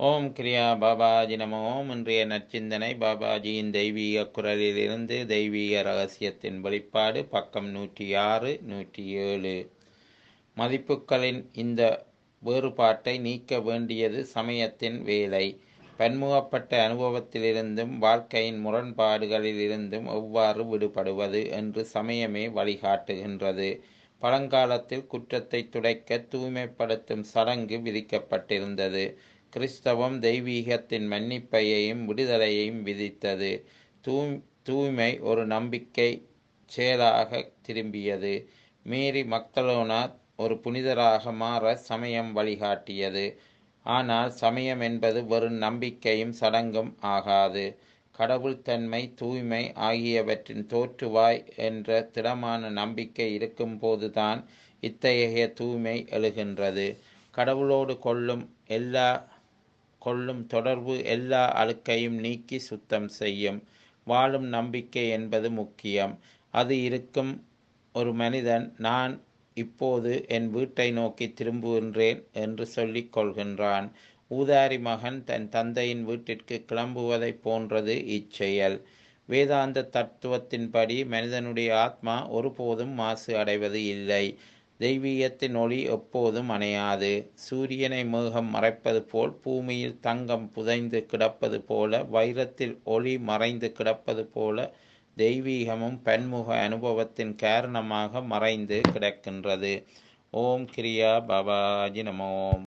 ஓம் கிரியா பாபாஜி நம ஓம் இன்றைய நற்சிந்தனை பாபாஜியின் தெய்வீக குரலிலிருந்து தெய்வீக ரகசியத்தின் வெளிப்பாடு பக்கம் நூற்றி ஆறு நூற்றி ஏழு மதிப்புகளின் இந்த வேறுபாட்டை நீக்க வேண்டியது சமயத்தின் வேலை பன்முகப்பட்ட அனுபவத்திலிருந்தும் வாழ்க்கையின் முரண்பாடுகளிலிருந்தும் எவ்வாறு விடுபடுவது என்று சமயமே வழிகாட்டுகின்றது பழங்காலத்தில் குற்றத்தை துடைக்க தூய்மைப்படுத்தும் சடங்கு விதிக்கப்பட்டிருந்தது கிறிஸ்தவம் தெய்வீகத்தின் மன்னிப்பையையும் விடுதலையையும் விதித்தது தூ தூய்மை ஒரு நம்பிக்கை செயலாக திரும்பியது மேரி மக்தலோனா ஒரு புனிதராக மாற சமயம் வழிகாட்டியது ஆனால் சமயம் என்பது வெறும் நம்பிக்கையும் சடங்கும் ஆகாது கடவுள் தன்மை தூய்மை ஆகியவற்றின் தோற்றுவாய் என்ற திடமான நம்பிக்கை இருக்கும்போதுதான் இத்தகைய தூய்மை எழுகின்றது கடவுளோடு கொள்ளும் எல்லா கொள்ளும் தொடர்பு எல்லா அழுக்கையும் நீக்கி சுத்தம் செய்யும் வாழும் நம்பிக்கை என்பது முக்கியம் அது இருக்கும் ஒரு மனிதன் நான் இப்போது என் வீட்டை நோக்கி திரும்புகின்றேன் என்று சொல்லிக் கொள்கின்றான் ஊதாரி மகன் தன் தந்தையின் வீட்டிற்கு கிளம்புவதைப் போன்றது இச்செயல் வேதாந்த தத்துவத்தின்படி மனிதனுடைய ஆத்மா ஒருபோதும் மாசு அடைவது இல்லை தெய்வீகத்தின் ஒளி எப்போதும் அணையாது சூரியனை மேகம் மறைப்பது போல் பூமியில் தங்கம் புதைந்து கிடப்பது போல வைரத்தில் ஒளி மறைந்து கிடப்பது போல தெய்வீகமும் பன்முக அனுபவத்தின் காரணமாக மறைந்து கிடக்கின்றது ஓம் கிரியா பாபாஜி நமோம்